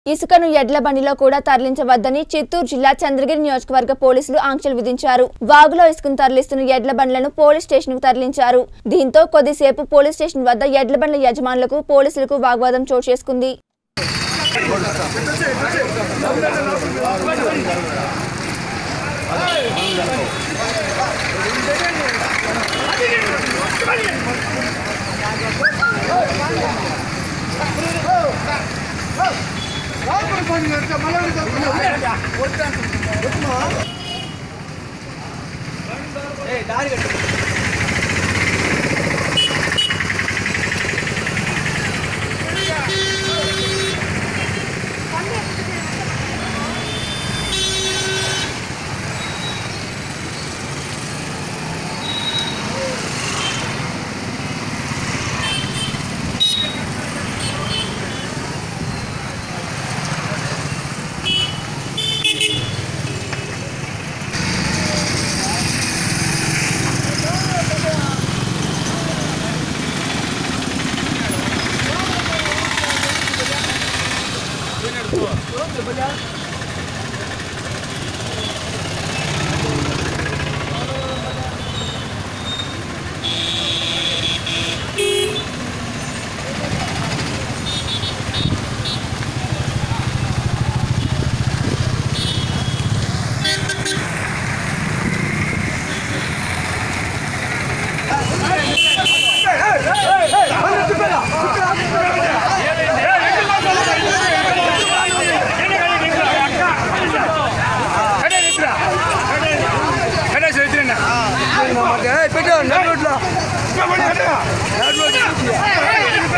ఇసుకను ఎడ్ల బండిలో కూడా తరలించవద్దని చిత్తూరు జిల్లా చంద్రగిరి నియోజకవర్గ పోలీసులు ఆంక్షలు విధించారు వాగులో ఇసుకను తరలిస్తున్న ఎడ్ల బండ్లను పోలీస్ స్టేషన్ కు తరలించారు దీంతో కొద్దిసేపు పోలీస్ స్టేషన్ వద్ద ఎడ్ల బండ్ల యజమానులకు పోలీసులకు వాగ్వాదం చోటు చేసుకుంది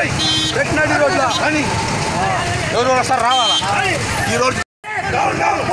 ఎవరు వస్తారు రావాలా ఈ రోజు